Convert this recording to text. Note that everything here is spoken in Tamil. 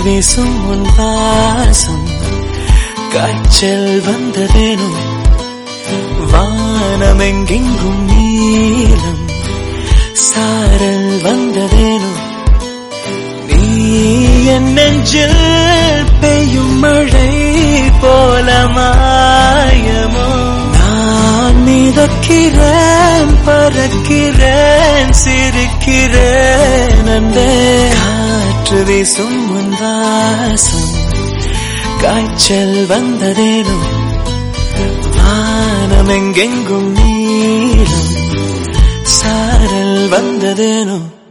வீசும் உன் வாசம் காய்ச்சல் வந்ததேனோ வானமெங்கெங்கும் நீலம் சாரல் வந்ததேனோ நீ என் நெஞ்சில் பெய்யும் மழை போல மாயமோ நான் மிதக்கிறேன் பறக்கிறேன் சிரிக்கிறேன் அன்பே காற்று வீசும் உன் வாசம் காய்ச்சல் வந்ததேனோ வானமெங்கெங்கும் நீளம் சாரல் வந்ததேனோ